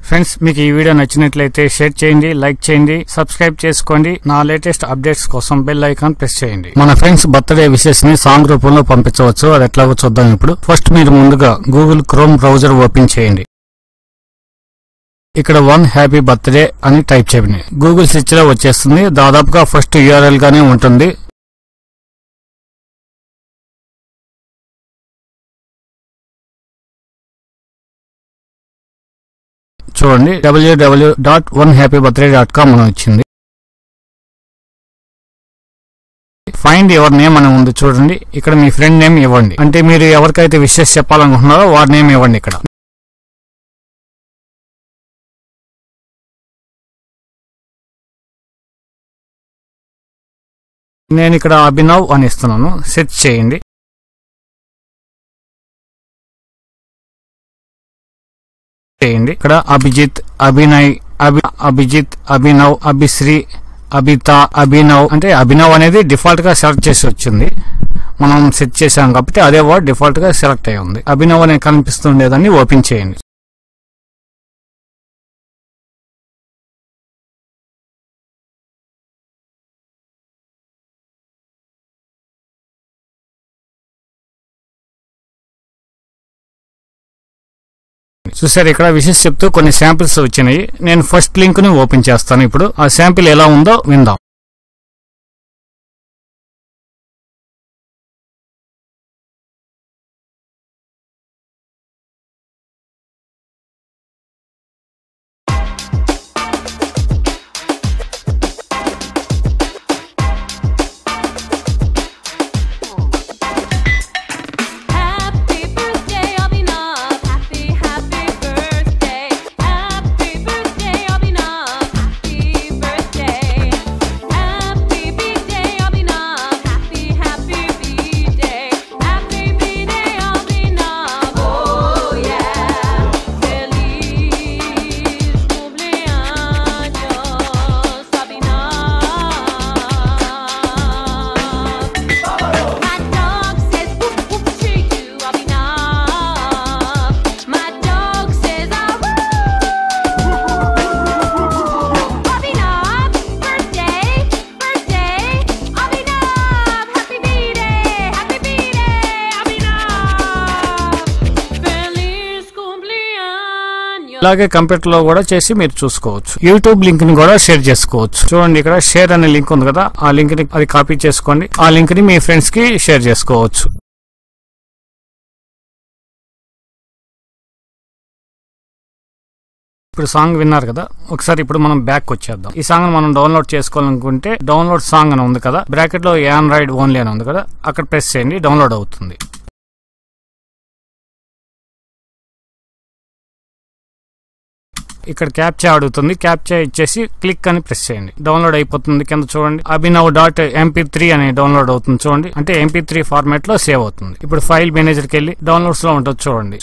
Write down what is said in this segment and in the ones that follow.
Friends మీకు ఈ video నచ్చినట్లయితే షేర్ చేయండి లైక్ చేయండి సబ్స్క్రైబ్ చేసుకోండి నా లేటెస్ట్ అప్డేట్స్ కోసం బెల్ ఐకాన్ ప్రెస్ చేయండి మన ఫ్రెండ్స్ బర్త్డే విషెస్ ని సాంగ్ రూపంలో పంపించవచ్చు అది ఎట్లాగో చూద్దాం ఇప్పుడు ఫస్ట్ మీరు ముందుగా గూగుల్ క్రోమ్ బ్రౌజర్ ఓపెన్ చేయండి ఇక్కడ వన్ హ్యాపీ బర్త్డే అని టైప్ చేయండి గూగుల్ సెర్చ్ లో వచ్చేస్తుంది దాదాపుగా ఫస్ట్ యూఆర్ఎల్ గానే ఉంటుంది చూడండి WWW dot one happy birthday dot com అని వచ్చింది ఫైండ్ యువర్ నేమ్ అని ఉంది చూడండి ఇక్కడ మీ ఫ్రెండ్ నేమ్ ఇవ్వండి అంటే మీరు ఎవరికైతే విషెస్ చెప్పాలనుకుంటున్నారో వారి నేమ్ ఇవ్వండి ఇక్కడ నేను ఇక్కడ అభినవ్ అని ఇస్తున్నాను సెర్చ్ చేయండి చేయండి ఇక్కడ అభిజిత్ అభినయ్ అభి అభిజిత్ అభినవ్ అభిశ్రీ అభిత అభినవ్ అంటే అభినవ్ అనేది డిఫాల్ట్ గా సెలెక్ట్ చేసి వచ్చింది మనం సెట్ చేసాం కాబట్టి అదే వర్డ్ డిఫాల్ట్ గా సెలెక్ట్ అయి ఉంది అభినవ్ అనే కనిపిస్తుండేదాన్ని ఓపెన్ చేయండి చూసారు ఇక్కడ విషెస్ చెప్తూ కొన్ని శాంపిల్స్ వచ్చినాయి నేను ఫస్ట్ లింక్ ని ఓపెన్ చేస్తాను ఇప్పుడు ఆ శాంపిల్ ఎలా ఉందో విందాం Happy birthday, Abhinav. Happy, happy birthday. Happy birthday, Abhinav. Happy birthday. Happy birthday, Abhinav. Happy, happy birthday. Happy birthday, Abhinav. Oh yeah. Feliz cumpleaños, Abhinav. My dog says woof woof to you, Abhinav. My dog says ah woo. Abhinav, birthday, birthday, Abhinav, happy birthday, happy birthday, Abhinav. Feliz cumpleaños. ఇలాగే computer లో కూడా చేసి మీరు చూసుకోవచ్చు YouTube link ని కూడా share చేసుకోవచ్చు చూడండి ఇక్కడ షేర్ అనే లింక్ ఉంది కదా ఆ లింక్ ని అది కాపీ చేసుకోండి ఆ లింక్ ని మీ ఫ్రెండ్స్ కి షేర్ చేసుకోవచ్చు ఇప్పుడు సాంగ్ విన్నారు కదా ఒకసారి ఇప్పుడు మనం బ్యాక్ వచ్చేద్దాం ఈ సాంగ్ మనం డౌన్లోడ్ చేసుకోవాలనుకుంటే డౌన్లోడ్ సాంగ్ అని ఉంది కదా బ్రాకెట్ లో ఆండ్రాయిడ్ ఓన్లీ అని ఉంది కదా అక్కడ ప్రెస్ చేయండి డౌన్లోడ్ అవుతుంది ఇక్కడ క్యాప్చా అడుగుతుంది క్యాప్చా ఇచ్చేసి క్లిక్ అని ప్రెస్ చేయండి డౌన్లోడ్ అయిపోతుంది కింద చూడండి అభినవ్ డాట్ ఎంపీ త్రీ అని డౌన్లోడ్ అవుతుంది చూడండి అంటే ఎంపీ త్రీ ఫార్మాట్ లో సేవ్ అవుతుంది ఇప్పుడు ఫైల్ మేనేజర్కి వెళ్ళి డౌన్లోడ్స్ లో ఉంటుంది చూడండి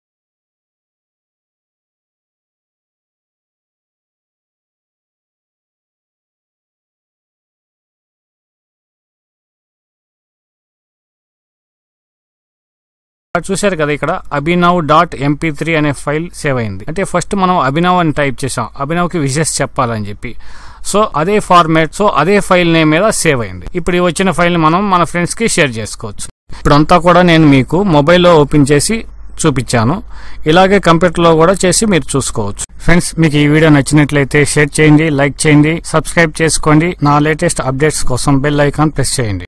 ఇక్కడ చూశారు కదా ఇక్కడ అభినవ్ డాట్ ఎంపీ త్రీ అనే ఫైల్ సేవ్ అయింది అంటే ఫస్ట్ మనం అభినవ్ అని టైప్ చేసాం అభినవ్ కి విషెస్ చెప్పాలని చెప్పి సో అదే ఫార్మాట్ సో అదే ఫైల్ నేమ్ మీద సేవ్ అయింది ఇప్పుడు ఈ వచ్చిన ఫైల్ ని మనం మన ఫ్రెండ్స్ కి షేర్ చేసుకోవచ్చు ఇప్పుడంతా కూడా నేను మీకు మొబైల్లో ఓపెన్ చేసి చూపించాను ఇలాగే కంప్యూటర్లో కూడా చేసి మీరు చూసుకోవచ్చు ఫ్రెండ్స్ మీకు ఈ వీడియో నచ్చినట్లయితే షేర్ చేయండి లైక్ చేయండి సబ్స్క్రైబ్ చేసుకోండి నా లేటెస్ట్ అప్డేట్స్ కోసం బెల్ ఐకాన్ ప్రెస్ చేయండి